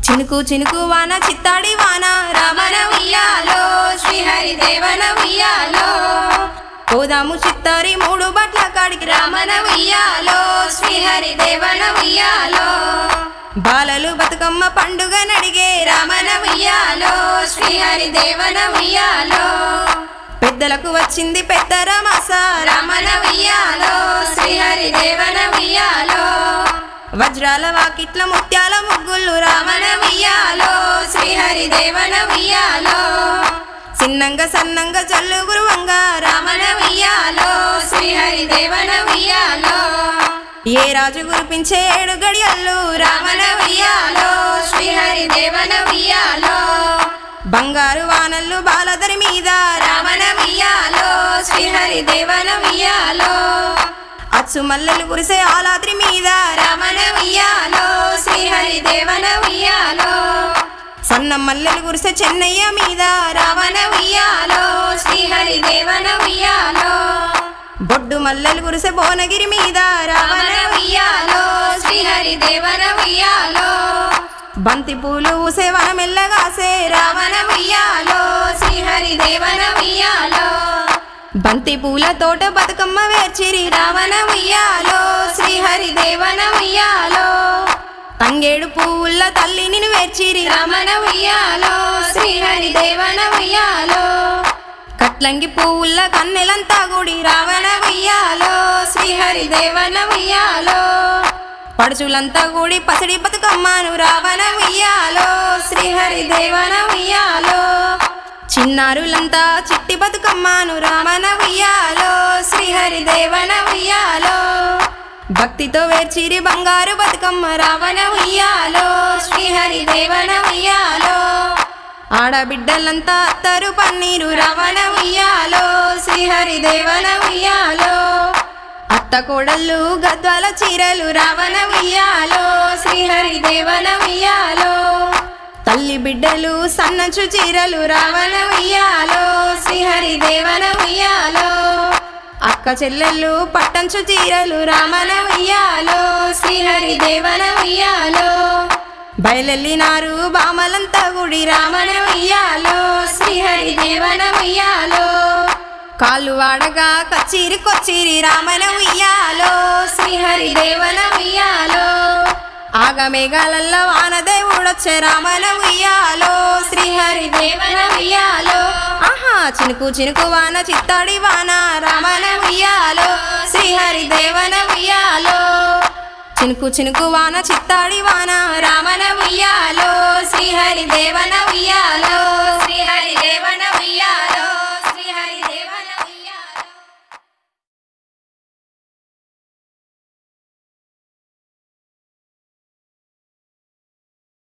చినుకు చినుకు వాన చిత్తాడి వాన రామన ఉయ్యాలో శ్రీహరి దేవన ఉయ్యాలో పోదాము చిత్తారి మూడు బట్ల కాడికి రామన ఉయ్యాలో శ్రీహరి దేవన ఉయ్యాలో బాలలు బతుకమ్మ పండుగ నడిగే రామన ఉయ్యాలో శ్రీహరి దేవన ఉయ్యాలో పెద్దలకు వచ్చింది పెద్ద రమాస రామన ఉయ్యాలో శ్రీహరి దేవన ఉయ్యాలో వజ్రాల వాకిట్ల ముత్యాల ముగ్గులు రామన ఉయ్యాలో శ్రీహరి దేవన ఉయ్యాలో చిన్నంగా సన్నంగా జల్లు గురువంగా రామన ఉయ్యాలో శ్రీహరి దేవన ఉయ్యాలో ఏ రాజు గురిపించే ఏడు గడియల్లు రామన ఉయ్యాలో శ్రీహరి దేవన ఉయ్యాలో బంగారు వానల్లు బాలదరి మీద రామన ఉయ్యాలో శ్రీహరి దేవన ఉయ్యాలో అచ్చు మల్లెలు కురిసే ఆలాద్రి మీద రామన ఉయ్యాలో శ్రీహరి దేవన ఉయ్యాలో సన్న మల్లెలు కురిసే చెన్నయ్య మీద రావణ ఉయ్యాలో శ్రీహరి దేవన ఉయ్యాలో బొడ్డు మల్లెలు కురిసే భువనగిరి మీద రావణ ఉయ్యాలో శ్రీహరి దేవన ఉయ్యాలో బంతి పూలు ఊసే వనమెల్లగాసే రావణ ఉయ్యాలో శ్రీహరి దేవన ఉయ్యాలో బంతి పూల తోట బతుకమ్మ వేర్చిరి రావణ ఉయ్యాలో శ్రీహరి దేవన ఉయ్యాలో తంగేడు పువ్వుల తల్లి నిన్ను వేర్చిరి రమణ ఉయ్యాలో శ్రీహరి దేవన ఉయ్యాలో కట్లంగి పువ్వుల కన్నెలంతా గుడి రావణ ఉయ్యాలో శ్రీహరి దేవన ఉయ్యాలో పడుచులంతా గుడి పసిడి బతుకమ్మను రావణ ఉయ్యాలో శ్రీహరి దేవన ఉయ్యాలో చిన్నారులంతా చిట్టి బతుకమ్మను రామన ఉయ్యాలో శ్రీహరి దేవన ఉయ్యాలో భక్తితో వేర్చిరి బంగారు బతుకమ్మ రావణ ఉయ్యాలో శ్రీహరి దేవన ఉయ్యాలో ఆడబిడ్డలంతా అత్తరు పన్నీరు రవణ ఉయ్యాలో శ్రీహరి దేవన ఉయ్యాలో అత్త కోడళ్ళు గద్వాల చీరలు రావణ ఉయ్యాలో శ్రీహరి దేవన ఉయ్యాలో తల్లి బిడ్డలు సన్నచు చీరలు రావణ ఉయ్యాలో శ్రీహరి దేవన ఉయ్యాలో అక్క చెల్లెళ్ళు పట్టంచు చీరలు రామన ఉయ్యాలో శ్రీహరి దేవన ఉయ్యాలో బయలెల్లినారు బామలంతా గుడి రామన ఉయ్యాలో శ్రీహరి దేవన ఉయ్యాలో కాళ్ళు వాడగా కచ్చిరి కొచ్చిరి రామన ఉయ్యాలో శ్రీహరి దేవన ఉయ్యాలో ఆగమేఘాలల్ల వానదేవుడొచ్చే రామన ఉయ్యాలో శ్రీహరి దేవన ఉయ్యాలో ఆహా చినుకు చినుకు వాన చిత్తాడి వాన రామన ఉయ్యాలో శ్రీహరి దేవన ఉయ్యాలో చినుకు చినుకు వాన చిత్తాడి వాన రామన ఉయ్యాలో శ్రీహరి దేవన ఉయ్యాలో